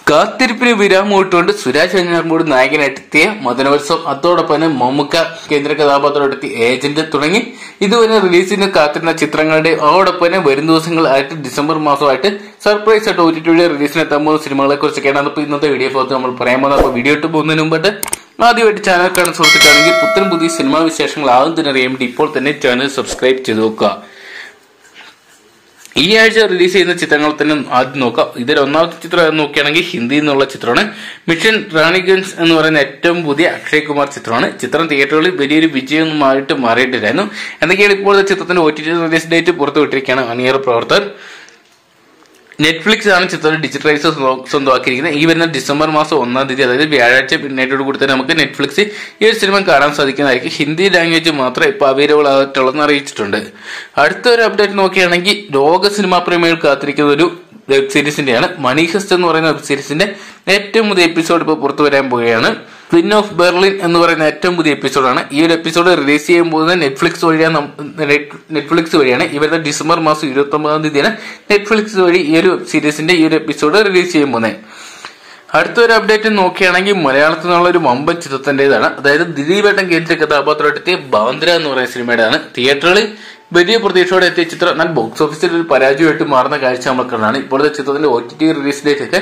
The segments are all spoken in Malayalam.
കാത്തിരിപ്പിന് വിരാമം ഇട്ടുകൊണ്ട് സുരാജ് വെഞ്ഞാറമൂട് നായകനെത്തിയ മദനോത്സവം അതോടൊപ്പം തന്നെ മമ്മൂക്ക കേന്ദ്ര കഥാപാത്രമെത്തി ഏജന്റ് തുടങ്ങി ഇതുവരെ റിലീസിന് കാത്തിരുന്ന ചിത്രങ്ങളുടെ അതോടൊപ്പം തന്നെ വരും ദിവസങ്ങളായിട്ട് ഡിസംബർ മാസമായിട്ട് സർപ്രൈസ് ആയിട്ട് ഒ ടി ടിയുടെ റിലീസിനെത്താൻ പോകുന്ന സിനിമകളെ കുറിച്ചൊക്കെയാണ് അപ്പോൾ ഇന്നത്തെ വീഡിയോ ഭാഗത്ത് നമ്മൾ പറയാൻ പോകുന്നത് അപ്പോൾ വീഡിയോ ഇട്ട് പോകുന്നതിന് മുമ്പായിട്ട് ആദ്യമായിട്ട് ചാനൽ കാണുന്ന സുഹൃത്തുക്കാണെങ്കിൽ പുത്തൻ പുതിയ സിനിമാ വിശേഷങ്ങൾ ആദ്യം തന്നെ അറിയാൻ വേണ്ടി ഇപ്പോൾ തന്നെ ചാനൽ സബ്സ്ക്രൈബ് ചെയ്ത് നോക്കുക ഈ ആഴ്ച റിലീസ് ചെയ്യുന്ന ചിത്രങ്ങൾ തന്നെ ആദ്യം നോക്കാം ഇതിൽ ഒന്നാമത്തെ ചിത്രം നോക്കുകയാണെങ്കിൽ ഹിന്ദി എന്നുള്ള ചിത്രമാണ് മിഷൻ റാണിഗഞ്ച് എന്ന് പറയുന്ന ഏറ്റവും പുതിയ അക്ഷയ് കുമാർ ചിത്രമാണ് ചിത്രം തിയേറ്ററുകളിൽ വലിയൊരു വിജയമൊന്നുമായിട്ട് മാറിയിട്ടില്ലായിരുന്നു എന്തൊക്കെയാണ് ഇപ്പോഴത്തെ ചിത്രത്തിന്റെ O T T release date പുറത്തുവിട്ടിരിക്കുകയാണ് അണിയറ പ്രവർത്തകർ നെറ്റ്ഫ്ലിക്സ് ആണ് ചിത്രം ഡിജിറ്റലൈസ് സ്വന്തമാക്കിയിരിക്കുന്നത് ഈ വരുന്ന ഡിസംബർ മാസം ഒന്നാം തീയതി അതായത് വ്യാഴാഴ്ച പിന്നീടോട് കൂടി തന്നെ നമുക്ക് നെറ്റ്ഫ്ലിക്സ് ഈ ഒരു സിനിമ കാണാൻ സാധിക്കുന്നതായിരിക്കും ഹിന്ദി ലാംഗ്വേജ് മാത്രമേ ഇപ്പോൾ അവൈലബിൾ ആയിട്ടുള്ളതെന്ന് അറിയിച്ചിട്ടുണ്ട് അടുത്ത ഒരു അപ്ഡേറ്റ് നോക്കുകയാണെങ്കിൽ ലോക സിനിമാ പ്രേമികൾ കാത്തിരിക്കുന്ന ഒരു വെബ് സീരീസിന്റെയാണ് മണി ഹെസ്റ്റ് എന്ന് പറയുന്ന വെബ് സീരീസിന്റെ ഏറ്റവും പുതിയ എപ്പിസോഡ് ഇപ്പോൾ പുറത്തു വരാൻ പോവുകയാണ് ക്വിൻ ഓഫ് ബെർലിൻ എന്ന് പറയുന്ന ഏറ്റവും പുതിയ എപ്പിസോഡാണ് ഈ ഒരു എപ്പിസോഡ് റിലീസ് ചെയ്യാൻ പോകുന്നത് നെറ്റ്ഫ്ലിക്സ് വഴിയാണ് നം- നെറ്റ്- നെറ്റ്ഫ്ലിക്സ് വഴിയാണ് ഈ വരുന്ന ഡിസംബർ മാസം ഇരുപത്തി ഒമ്പതാം തീയതിയാണ് നെറ്റ്ഫ്ലിക്സ് വഴി ഈ ഒരു വെബ് സീരീസിന്റെ ഈ ഒരു എപ്പിസോഡ് റിലീസ് ചെയ്യാൻ പോകുന്നത് അടുത്തൊരു അപ്ഡേറ്റ് നോക്കുകയാണെങ്കിൽ മലയാളത്തിൽ നിന്നുള്ള ഒരു വമ്പൻ ചിത്രത്തിന്റേതാണ് അതായത് ദിലീപേട്ടൻ കേന്ദ്ര കഥാപാത്രമായിട്ടെത്തിയ ബാന്ദ്ര എന്ന് പറയുന്ന സിനിമയുടെയാണ് തിയേറ്ററുകളിൽ വലിയ പ്രതീക്ഷയോടെ എത്തിയ ചിത്രം എന്നാൽ ബോക്സ് ഓഫീസിൽ ഒരു പരാജയമായിട്ട് മാറുന്ന കാഴ്ച നമ്മൾ കാണാണ് ഇപ്പോഴത്തെ ചിത്രത്തിന്റെ O T T release date ഒക്കെ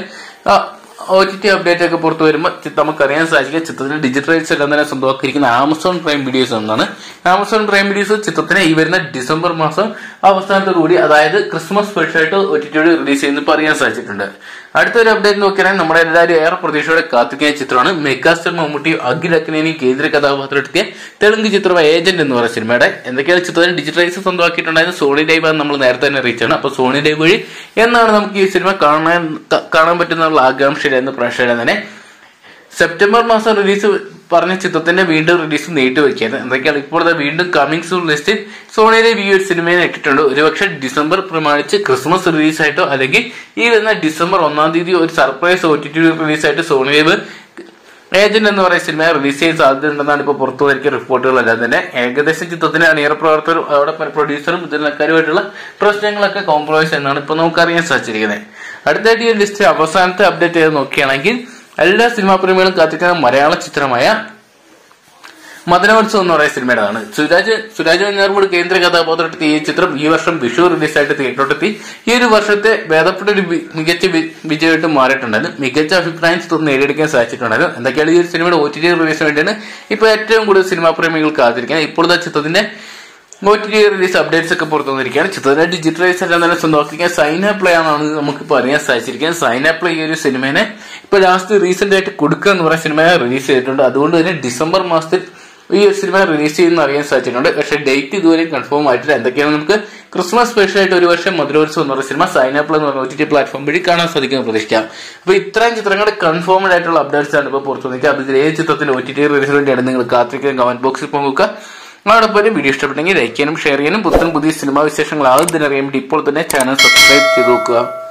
ഒ ടി ടി അപ്ഡേറ്റ് ഒക്കെ പുറത്തു വരുമ്പോൾ ചി- നമുക്കറിയാൻ സാധിക്കുക ചിത്രത്തിന്റെ ഡിജിറ്റൽ റൈറ്റ്സ് എല്ലാം തന്നെ സ്വന്തമാക്കിയിരിക്കുന്ന ആമസോൺ പ്രൈം വീഡിയോസ് എന്നാണ് ആമസോൺ പ്രൈം വീഡിയോസ് ചിത്രത്തിനെ ഈ വരുന്ന ഡിസംബർ മാസം അവസാനത്തോടു കൂടി അതായത് ക്രിസ്മസ് സ്പെഷ്യലായിട്ട് ഒ ടി ടിയോട് റിലീസ് ചെയ്യുന്ന ഇപ്പോൾ അറിയാൻ സാധിച്ചിട്ടുണ്ട് അടുത്തൊരു അപ്ഡേറ്റ് നോക്കിയാണെങ്കിൽ നമ്മുടെ എല്ലാവരും ഏറെ പ്രതീക്ഷയോടെ കാത്തിക്കുന്ന ചിത്രമാണ് മെഗാസ്റ്റർ മമ്മൂട്ടി അഖിൽ അക്നേനി കേന്ദ്ര കഥാപാത്രം എടുത്തിയ തെലുങ്ക് ചിത്രം ഏജന്റ് എന്ന് പറയുന്ന സിനിമയുടെ എന്തൊക്കെയാണ് ചിത്രത്തിന് ഡിജിറ്റലൈസ് സ്വന്തമാക്കിയിട്ടുണ്ടായിരുന്നു സോണി ലൈവ് ആണ് നമ്മൾ നേരത്തെ തന്നെ അറിയിച്ചാണ് അപ്പൊ സോണി ലൈവ് വഴി എന്നാണ് നമുക്ക് ഈ സിനിമ കാണാൻ ക- കാണാൻ പറ്റുന്നുള്ള ആകാംക്ഷയിലായിരുന്നു പ്രേക്ഷകരെ തന്നെ സെപ്റ്റംബർ മാസം റിലീസ് പറഞ്ഞ ചിത്രത്തിന്റെ വീണ്ടും റിലീസ് നീട്ടി വെക്കുകയാണ് എന്തൊക്കെയാണ് ഇപ്പോൾ ദാ വീണ്ടും കമ്മിങ് സൂൺ ലിസ്റ്റിൽ സോണിയിലെ ഈ ഒരു സിനിമയെ ഇട്ടിട്ടുണ്ട് ഒരുപക്ഷെ ഡിസംബർ പ്രമാണിച്ച് ക്രിസ്മസ് റിലീസ് ആയിട്ടോ അല്ലെങ്കിൽ ഈ വരുന്ന ഡിസംബർ ഒന്നാം തീയതി ഒരു surprise O T T release ആയിട്ട് സോണി ലൈവ് ഏജന്റ് എന്ന് പറയുന്ന സിനിമ റിലീസ് ചെയ്യാൻ സാധ്യതയുണ്ടെന്നാണ് ഇപ്പോൾ പുറത്തു വരിക്കുന്ന റിപ്പോർട്ടുകളെല്ലാം തന്നെ ഏകദേശം ചിത്രത്തിന് അണിയറ പ്രവർത്തകരും അവിടെ പ്രൊഡ്യൂസറും ഇതിനക്കാരുമായിട്ടുള്ള പ്രശ്നങ്ങളൊക്കെ കോംപ്രമൈസ് എന്നാണ് ഇപ്പോൾ നമുക്ക് അറിയാൻ സാധിച്ചിരിക്കുന്നത് അടുത്തായിട്ട് ഈ ലിസ്റ്റ് അവസാനത്തെ അപ്ഡേറ്റ് ചെയ്ത് നോക്കുകയാണെങ്കിൽ എല്ലാ സിനിമാ പ്രേമികളും കാത്തിരിക്കുന്ന മലയാള ചിത്രമായ മദനോത്സവം എന്ന് പറയുന്ന സിനിമയുടെതാണ് സുരാജ് സുരാജ് വെഞ്ഞാറുമൂട് കേന്ദ്ര കഥാപാത്രത്തിൽ ഈ ചിത്രം ഈ വർഷം വിഷു റിലീസായിട്ട് തിയേറ്ററിലെത്തി ഈ ഒരു വർഷത്തെ ഭേദപ്പെട്ട ഒരു വി- മികച്ച വി- വിജയമായിട്ട് മാറിയിട്ടുണ്ടായിരുന്നു മികച്ച അഭിപ്രായം ചിത്രം നേടിയെടുക്കാൻ സാധിച്ചിട്ടുണ്ടായിരുന്നു എന്തൊക്കെയാണ് ഈ ഒരു സിനിമയുടെ ഒ ടി ടി റിലീസിന് വേണ്ടിയാണ് ഇപ്പൊ ഏറ്റവും കൂടുതൽ സിനിമാ പ്രേമികൾ കാത്തിരിക്കുന്നത് ഇപ്പോഴത്തെ ചിത്രത്തിന്റെ O T T release updates ഒക്കെ പുറത്തു വന്നിരിക്കുകയാണ് ചിത്രത്തിന്റെ ഡിജിറ്റലൈസ് എല്ലാം തന്നെ സ്വന്തമാക്കിയിരിക്കാൻ സൈൻ പ്ലേ ആണെന്ന് നമുക്ക് ഇപ്പോൾ അറിയാൻ സാധിച്ചിരിക്കുന്നത് സൈൻ പ്ലേ ഈ ഒരു സിനിമേനെ ഇപ്പൊ ലാസ്റ്റ് റീസെന്റ് ആയിട്ട് കൊടുക്കുക എന്ന് പറയുന്ന സിനിമ റിലീസ് ചെയ്തിട്ടുണ്ട് അതുകൊണ്ട് തന്നെ ഡിസംബർ മാസത്തിൽ ഈ ഒരു സിനിമ റിലീസ് ചെയ്യുന്ന അറിയാൻ സാധിച്ചിട്ടുണ്ട് പക്ഷേ ഡേറ്റ് ഇതുവരെ കൺഫേം ആയിട്ടില്ല എന്തൊക്കെയാണ് നമുക്ക് ക്രിസ്മസ് സ്പെഷ്യൽ ആയിട്ട് ഒരു വർഷം മധുരോത്സവം എന്ന് പറയുന്ന സിനിമ സൈൻ അപ്പ് എന്ന് പറഞ്ഞ ഒ ടി ടി പ്ലാറ്റ്ഫോം വഴി കാണാൻ സാധിക്കുന്ന പ്രതീക്ഷിക്കാം അപ്പൊ ഇത്രയും ചിത്രങ്ങളുടെ കൺഫേംഡ് ആയിട്ടുള്ള അപ്ഡേറ്റ്സ് ആണ് ഇപ്പോൾ പുറത്തു നിൽക്കുക അത് ഇതിൽ ഏത് ചിത്രത്തിന്റെ ഒ ടി ടി റിലീസിന് വേണ്ടിയാണ് നിങ്ങൾ കാത്തിരിക്കുന്ന കമന്റ് ബോക്സിൽ പങ്കുവെക്കുക അതോടൊപ്പം വീഡിയോ ഇഷ്ടപ്പെട്ടെങ്കിൽ ലൈക്ക് ചെയ്യാനും ഷെയർ ചെയ്യാനും പുത്തൻ പുതിയ സിനിമാ വിശേഷങ്ങൾ ആദ്യം തന്നെ അറിയാൻ വേണ്ടി ഇപ്പോൾ തന്നെ ചാനൽ സബ്സ്ക്രൈബ് ചെയ്ത് നോക്കുക